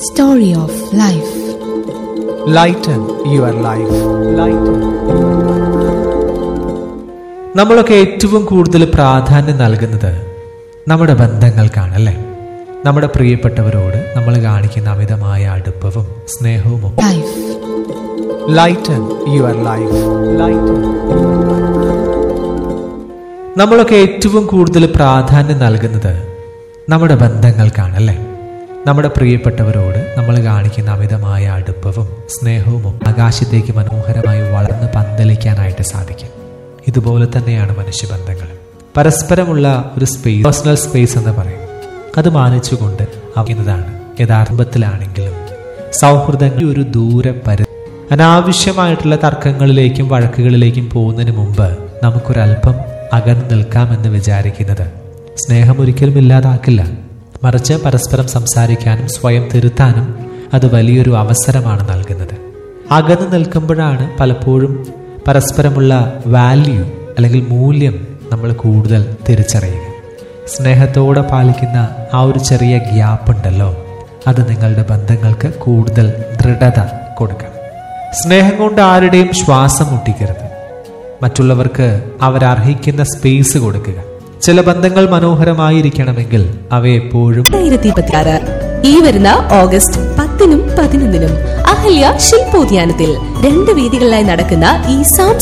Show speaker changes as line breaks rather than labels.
Story of Life.
Lighten your life lighten നമ്മളൊക്കെ ഏറ്റവും കൂടുതൽ പ്രാധാന്യം നൽകുന്നത് നമ്മുടെ ബന്ധങ്ങൾക്കാണ് അല്ലേ നമ്മുടെ പ്രിയപ്പെട്ടവരോട് നമ്മൾ കാണിക്കുന്ന അമിതമായ അടുപ്പവും സ്നേഹവും ഒക്കെ
Life.
Lighten your life lighten നമ്മളൊക്കെ ഏറ്റവും കൂടുതൽ പ്രാധാന്യം നൽകുന്നത് നമ്മുടെ ബന്ധങ്ങൾക്കാണ് അല്ലേ നമ്മുടെ പ്രിയപ്പെട്ടവരോട് നമ്മൾ കാണിക്കുന്ന അമിതമായ അടുപ്പവും സ്നേഹവും ഒക്കെ ആകാശത്തേക്ക് മനോഹരമായി വളർന്ന് പന്തലിക്കാനായിട്ട് സാധിക്കും ഇതുപോലെ തന്നെയാണ് മനുഷ്യബന്ധങ്ങൾ പരസ്പരമുള്ള ഒരു സ്പേസ് പേഴ്സണൽ സ്പേസ് എന്ന് പറയും അത് മാനിച്ചുകൊണ്ട് അവയ്ക്കുന്നതാണ് യഥാർത്ഥത്തിലാണെങ്കിലും സൗഹൃദങ്ങൾ ഒരു ദൂര പരി അനാവശ്യമായിട്ടുള്ള തർക്കങ്ങളിലേക്കും വഴക്കുകളിലേക്കും പോകുന്നതിന് മുമ്പ് നമുക്കൊരല്പം അകന്നു നിൽക്കാമെന്ന് വിചാരിക്കുന്നത് സ്നേഹം ഒരിക്കലും ഇല്ലാതാക്കില്ല മറിച്ച് പരസ്പരം സംസാരിക്കാനും സ്വയം തിരുത്താനും അത് വലിയൊരു അവസരമാണ് നൽകുന്നത് അകന്നു നിൽക്കുമ്പോഴാണ് പലപ്പോഴും പരസ്പരമുള്ള വാല്യൂ അല്ലെങ്കിൽ മൂല്യം നമ്മൾ കൂടുതൽ തിരിച്ചറിയുക സ്നേഹത്തോടെ പാലിക്കുന്ന ആ ഒരു ചെറിയ ഗ്യാപ്പ് ഉണ്ടല്ലോ അത് നിങ്ങളുടെ ബന്ധങ്ങൾക്ക് കൂടുതൽ ദൃഢത കൊടുക്കണം സ്നേഹം കൊണ്ട് ആരുടെയും ശ്വാസം മുട്ടിക്കരുത് മറ്റുള്ളവർക്ക് അവരർഹിക്കുന്ന സ്പേസ് കൊടുക്കുക ചില ബന്ധങ്ങൾ മനോഹരമായിരിക്കണമെങ്കിൽ അവയെപ്പോഴും
രണ്ടായിരത്തി ഇരുപത്തിയാറ് ഈ വരുന്ന ഓഗസ്റ്റ് പത്തിനും പതിനൊന്നിനും അഹല്യ ശില്പോദ്യാനത്തിൽ രണ്ട് വേദികളിലായി നടക്കുന്ന ഈ സാംസ്കാരിക